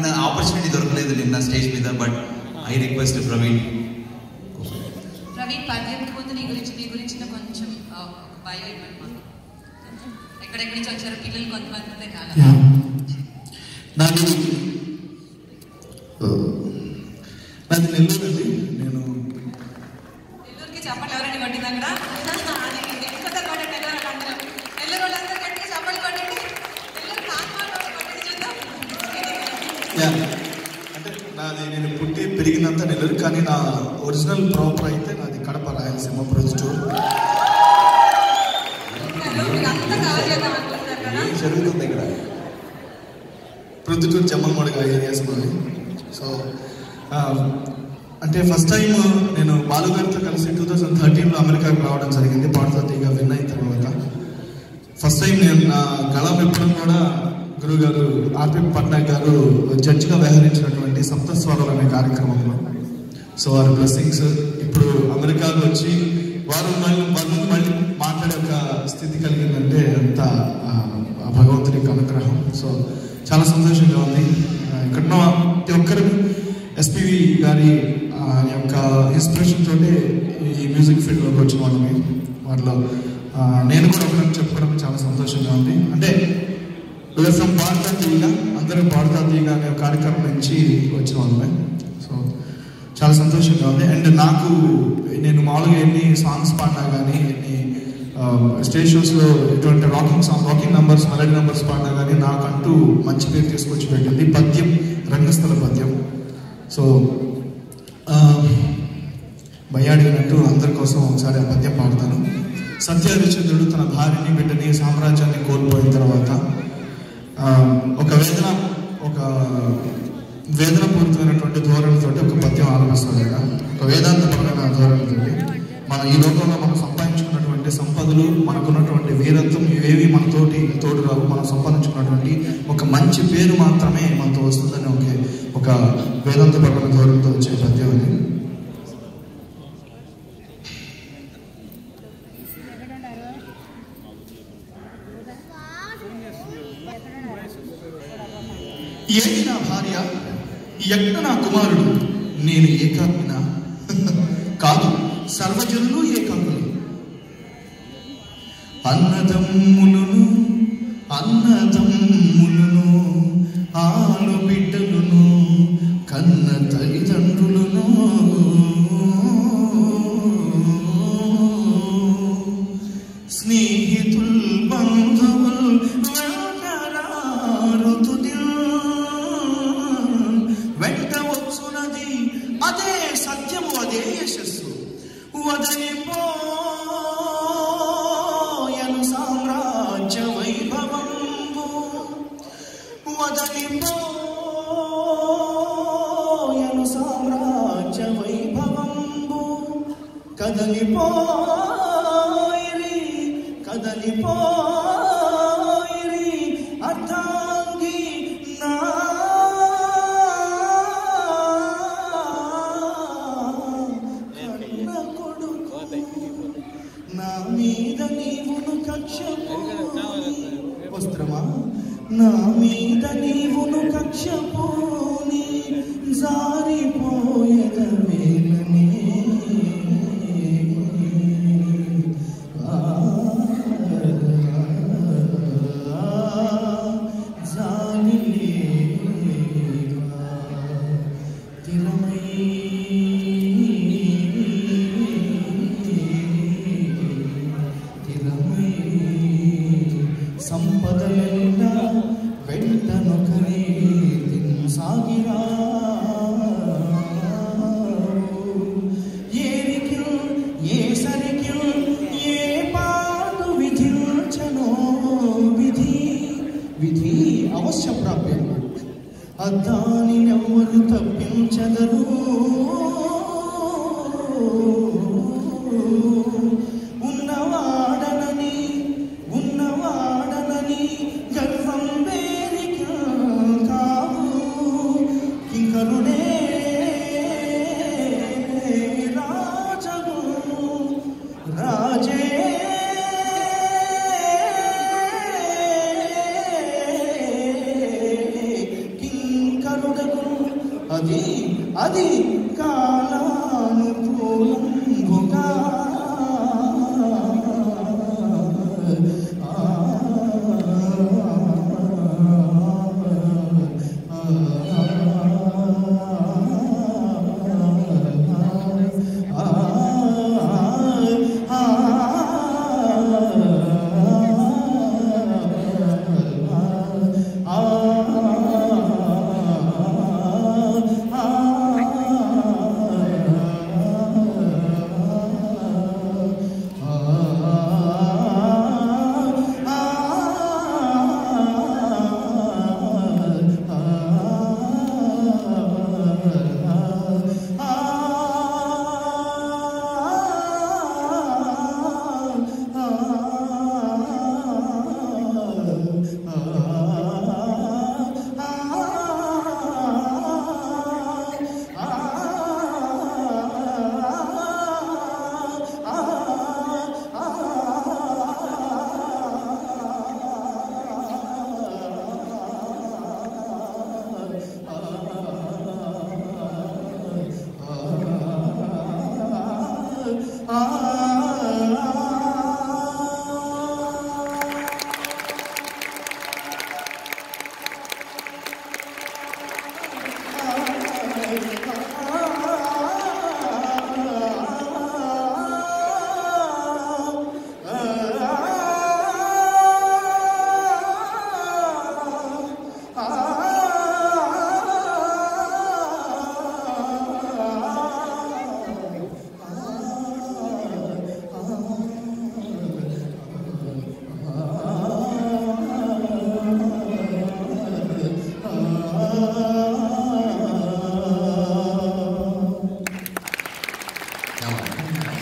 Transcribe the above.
నిన్న ఆపర్చునిటీ దొరకలేదు నిన్న స్టేజ్ మీద but I request Praveen Praveen పద్యం ముందు నీ గురించి నీ గురించి కొంచెం ఆ, ఒక బయో ఇవ్వండి మాకు ఎక్కడెక్కడి నుంచి వచ్చారు పిల్లలు కొంతమంది కాదు యా. నాది ఆ, నాది నెల్లూరు అండి నేను నెల్లూరుకి చప్పట్లు ఎవరండి కొట్టింది అక్కడ అది నెల్లూరు కొట్టండి నెల్లూరు అని అంటున్నాం. నెల్లూరు వాళ్ళందరూ గట్టిగా చప్పట్లు కొట్టండి నెల్లూరు కాకినాడ వాళ్ళు కొట్టండి చూద్దాం యా. అంటే నాది నేను పుట్టి పెరిగినంత నెల్లూరు కానీ నా ఒరిజినల్ ప్రాపర్ అయితే నాది కడప రాయలసీమ ప్రొద్దుటూరు మీరు అంతా కవర్ చేద్దాం అనుకుంటున్నారు కదా ఏం జరుగుతుంది ఇక్కడ ప్రొద్దుటూరు జమ్మలమడుగు ఏరియాస్ మాది సో ఆ, అంటే ఫస్ట్ టైం నేను బాలుగారితో కలిసి టూ థౌజండ్ థర్టీన్లో అమెరికాకు రావడం జరిగింది పాడుతాతీగా విన్ అయిన తర్వాత ఫస్ట్ టైం నేను నా గళం ఎప్పుడు కూడా గురువు గారు ఆర్పి పట్నాయక్ గారు జడ్జిగా వ్యవహరించినటువంటి సప్తస్వరాలు అనే కార్యక్రమంలో సో వారి బ్లెస్సింగ్స్ ఇప్పుడు అమెరికాకు వచ్చి వారు మళ్ళీ వారి ముందు మళ్ళీ మాట్లాడే ఒక స్థితి కలిగిందంటే అంత ఆ, ఆ భగవంతుడి యొక్క అనుగ్రహం సో చాలా సంతోషంగా ఉంది ఆ, ఇక్కడ ఉన్న ప్రతి ఒక్కరు ఎస్పివి గారి ఆ, యొక్క ఇన్స్పిరేషన్ తోటి ఈ మ్యూజిక్ ఫీల్డ్లోకి వచ్చిన వాళ్ళని వాటిలో ఆ, నేను కూడా ఒకరిని చెప్పుకోవడం చాలా సంతోషంగా ఉంది అంటే ఫ్రమ్ పాడతా తీయగా అందరూ పాడతా తీయగా అనే ఒక కార్యక్రమం నుంచి వచ్చిన వాళ్ళమే సో చాలా సంతోషంగా ఉంది అండ్ నాకు నేను మామూలుగా ఎన్ని సాంగ్స్ పాడినా కానీ ఎన్ని స్టేజ్ షోస్లో ఇటువంటి rocking song rocking numbers melody numbers పాడినా కానీ నాకంటూ మంచి పేరు తీసుకొచ్చి పెట్టింది పద్యం రంగస్థల పద్యం సో భయాడినట్టు అందరి కోసం ఒకసారి ఆ పద్యం పాడతాను సత్యహరిచంద్రుడు తన భార్యని బిడ్డని సామ్రాజ్యాన్ని కోల్పోయిన తర్వాత ఆ, ఒక వేదన ఒక వేదనపూరితమైనటువంటి ధోరణితో ఒక పద్యం ఆలపిస్తాడు ఆయన ఒక వేదాంతపరమైన ధోరణితో మనం ఈ లోకంలో మనం సంపాదించుకున్నటువంటి సంపదలు మనకున్నటువంటి వీరత్వం ఇవేవి మనతోటి తోడు రావు మనం సంపాదించుకున్నటువంటి ఒక మంచి పేరు మాత్రమే మనతో వస్తుందని ఒకే ఒక వేదాంతపరమైన ధోరణితో వచ్చే పద్యం అది ఏది నా భార్య ఎక్కడ నా కుమారుడు నేను ఏకాత్మిన కాదు సర్వజనులు ఏకాకులు అన్నదమ్ములను అన్నదమ్ములను ఆలు బిడ్డలను కన్న తల్లిదండ్రులను స్నేహితుల్ బంధువుల్ వెంటరారుతుదిల్ వెంట వచ్చునది అదే సత్యము అదే యశస్సు వదలిపోయను సామ్రాజ్య వైభవంబు వదలిపోయను సామ్రాజ్య వైభవంబు కదలిపోయిరి కదలిపోయిరి అర్థాంగి నా కన్న కొడుకు నా మీద నీవును కక్ష వస్త్రమా నా మీద నీవును కక్ష పోని జారిపోయేద వేలనే ఆ, జాలి లేవా, తిలమై తిలమై సంపదలెల్ల వెంటనొకరి సాగిరా ఏరికిల్ ఏ సరికిల్ ఏ పాటు విధించనో విధి విధి అవశ్య ప్రాప్యం అద్దాని నెవ్వరు తప్పించదరు ఉన్నవాడనని ఉన్నవాడనని గర్వం వేరిక కాదు కింకరుడే రాజగు రాజే కింకరుడే కలుగకు అది అది కాలానుకూలంబుగా क्या बात है